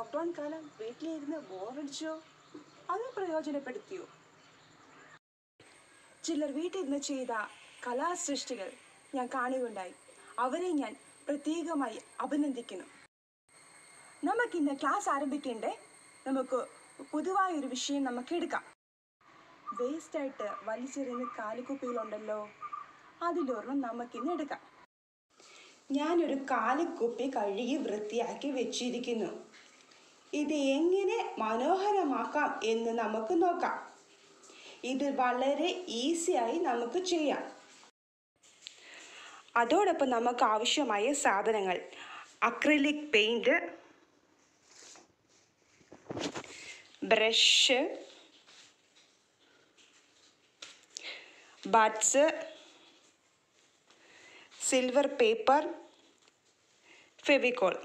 lockdown കാലം വീട്ടിലിരുന്ന് ബോറടിച്ചോ അത് പ്രയോജനപ്പെടുത്തിയോ ചിലർ വീട്ടിലിരുന്ന് ചെയ്ത കലാസൃഷ്ടികൾ ഞാൻ കാണുകയുണ്ടായി അവരെ ഞാൻ പ്രത്യേകമായി അഭിനന്ദിക്കുന്നു നമുക്കിന്ന് ക്ലാസ് ആരംഭിക്കണ്ടേ നമുക്ക് പൊതുവായ ഒരു വിഷയം നമുക്ക് എടുക്കാം വേസ്റ്റായിട്ട് വലിച്ചെറിയുന്ന കാലിക്കുപ്പികളുണ്ടല്ലോ അതിലൊരെണ്ണം നമുക്കിന്ന് എടുക്കാം ഞാനൊരു കാലിക്കുപ്പി കഴുകി വൃത്തിയാക്കി വെച്ചിരിക്കുന്നു ഇത് എങ്ങനെ മനോഹരമാക്കാം എന്ന് നമുക്ക് നോക്കാം ഇത് വളരെ ഈസിയായി നമുക്ക് ചെയ്യാം അതോടൊപ്പം നമുക്ക് ആവശ്യമായ സാധനങ്ങൾ acrylic paint brush buds silver paper Fevicol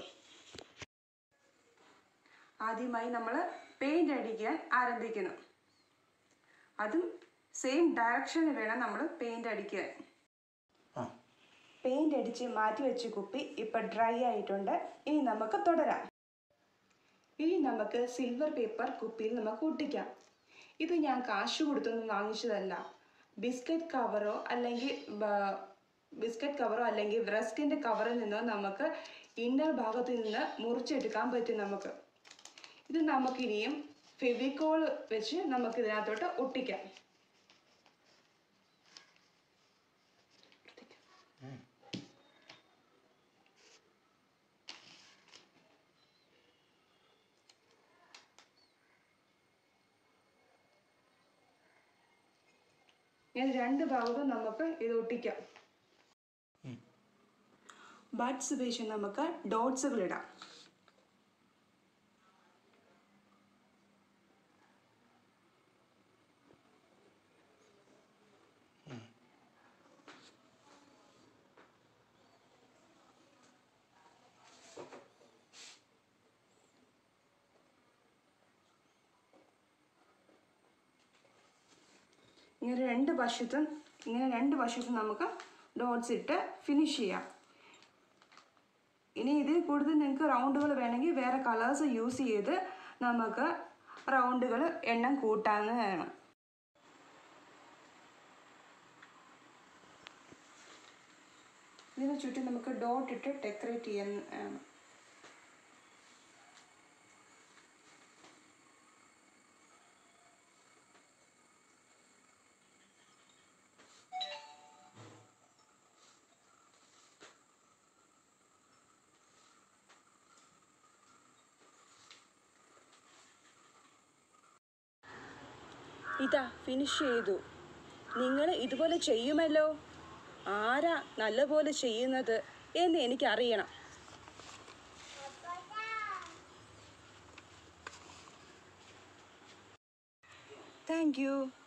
ആദ്യമായി നമ്മൾ പെയിൻ്റ് അടിക്കാൻ ആരംഭിക്കുന്നു അതും സെയിം ഡയറക്ഷനിൽ വേണം നമ്മൾ പെയിൻ്റ് അടിക്കാൻ ആ പെയിൻ്റ് അടിച്ച് മാറ്റി വെച്ച കുപ്പി ഇപ്പം ഡ്രൈ ആയിട്ടുണ്ട് ഇനി നമുക്ക് തുടരാം ഇനി നമുക്ക് സിൽവർ പേപ്പർ കുപ്പിയിൽ നമുക്ക് ഒട്ടിക്കാം ഇത് ഞാൻ കാശ് കൊടുത്തൊന്നും വാങ്ങിച്ചതല്ല ബിസ്ക്കറ്റ് കവറോ അല്ലെങ്കിൽ ബ- ബിസ്ക്കറ്റ് കവറോ അല്ലെങ്കിൽ ബ്രസ്കിൻ്റെ കവറിൽ നിന്നോ നമുക്ക് ഇന്നർ ഭാഗത്ത് നിന്ന് മുറിച്ചെടുക്കാൻ പറ്റും നമുക്ക് ഇത് നമുക്കിനിയും ഫെവിക്കോൾ വെച്ച് നമുക്ക് ഇതിനകത്തോട്ട് ഒട്ടിക്കാം ഇങ്ങനെ രണ്ട് ഭാഗത്തും നമുക്ക് ഇത് ഒട്ടിക്കാം ബഡ്സ് ഉപയോഗിച്ച് നമുക്ക് ഡോട്ട്സുകൾ ഇടാം ഇങ്ങനെ രണ്ട് വശത്തും ഇങ്ങനെ രണ്ട് വശത്തും നമുക്ക് ഡോട്ട്സ് ഇട്ട് ഫിനിഷ് ചെയ്യാം ഇനി ഇതിൽ കൂടുതൽ നിങ്ങൾക്ക് റൗണ്ടുകൾ വേണമെങ്കിൽ വേറെ കളേഴ്സ് യൂസ് ചെയ്ത് നമുക്ക് റൗണ്ടുകൾ എണ്ണം കൂട്ടാവുന്നതാണ് ഇതിന് ചുറ്റും നമുക്ക് ഡോട്ട് ഇട്ട് ഡെക്കറേറ്റ് ചെയ്യാൻ ആണ് ഇതാ ഫിനിഷ് ചെയ്തു നിങ്ങൾ ഇതുപോലെ ചെയ്യുമല്ലോ ആരാ നല്ലപോലെ ചെയ്യുന്നത് എന്ന് എനിക്കറിയണം താങ്ക് യു